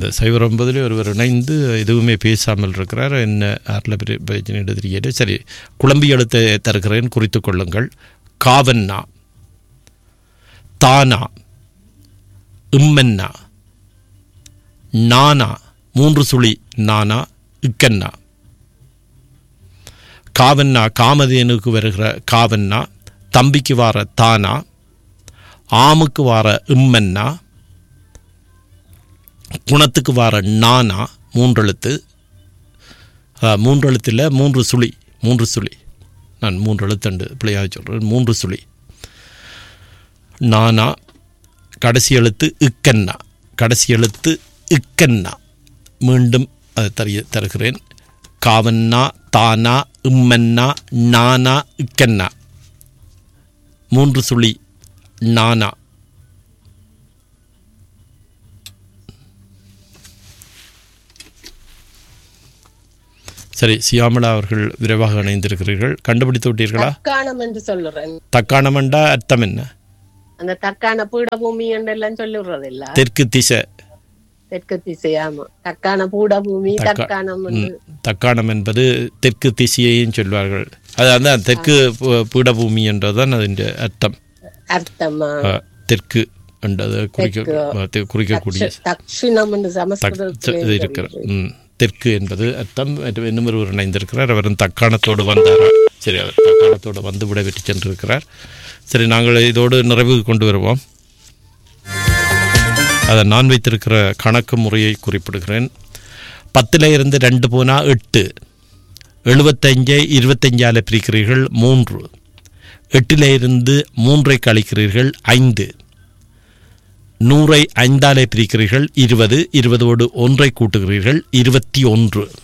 இந்த சைபர் ஒன்பதில் ஒருவர் இணைந்து எதுவுமே பேசாமல் இருக்கிறார் என்ன ஆறில் பிரச்சனை தெரியல சரி குழம்பி எழுத்தை தருகிறேன் குறித்து கொள்ளுங்கள் காவன்னா தானா இம்மன்னா நானா மூன்று சுழி நானா இக்கன்னா காவன்னா காமதேனுக்கு வருகிற காவன்னா தம்பிக்கு வார தானா ஆமுக்கு வார இம்மன்னா குணத்துக்கு வார நானா மூன்றெழுத்து அஹ், மூன்றெழுத்தில் மூன்று சுழி மூன்று சுழி நான் மூன்று எழுத்துண்டு பிள்ளையாக சொல்கிறேன் மூன்று சுழி நானா கடைசி எழுத்து இக்கன்னா கடைசி எழுத்து இக்கன்னா மீண்டும் அதை தரிய தருகிறேன் காவன்னா தானா இம்மன்னா நானா இக்கன்னா மூன்று சுழி நானா சரி சியாமலா அவர்கள் விரைவாக இணைந்திருக்கிறீர்கள் கண்டுபிடித்து விட்டீர்களா தக்காணம் என்று சொல்லுறேன் தக்காணமண்டா அர்த்தம் என்ன அந்த தக்கான பீடபூமி என்றெல்லாம் சொல்லுறது இல்ல தெற்கு திசை தெற்கு திசையாமா தக்கான பீடபூமி தக்கா- தக்கானம் ம், தக்காணம் என்பது தெற்கு திசையையும் சொல்வார்கள் அது அந்த தெற்கு பு- பீடபூமி என்றதுதான் அதன் அர்த்தம் அர்த்தமா அஹ், தெற்கு என்றது குறிக்க அஹ், தெ- குறிக்கக்கூடிய தக்ஷிணம் என்று தக்- சமஸ்கிருதத்திலே இது இருக்கிற ம், தெற்கு என்பது அர்த்தம் மற்றும் இன்னும் ஒருவர் இணைந்திருக்கிறார் அவரும் தக்காணத்தோடு வந்தாரா சரி அவர் தக்காணத்தோடு வந்து விடைபெற்று சென்றிருக்கிறார் சரி நாங்கள் இதோடு நிறைவு கொண்டு வருவோம் அதை நான் வைத்திருக்கிற கணக்கு முறையை குறிப்பிடுகிறேன் பத்தில் இருந்து ரெண்டு போனால் எட்டு எழுபத்தஞ்சை இருபத்தஞ்சால் பிரிக்கிறீர்கள் மூன்று எட்டில் இருந்து மூன்றை கழிக்கிறீர்கள் ஐந்து நூறை ஐந்தாலே பிரிக்கிறீர்கள் இருபது இருபதோடு ஒன்றை கூட்டுகிறீர்கள் இருபத்தி ஒன்று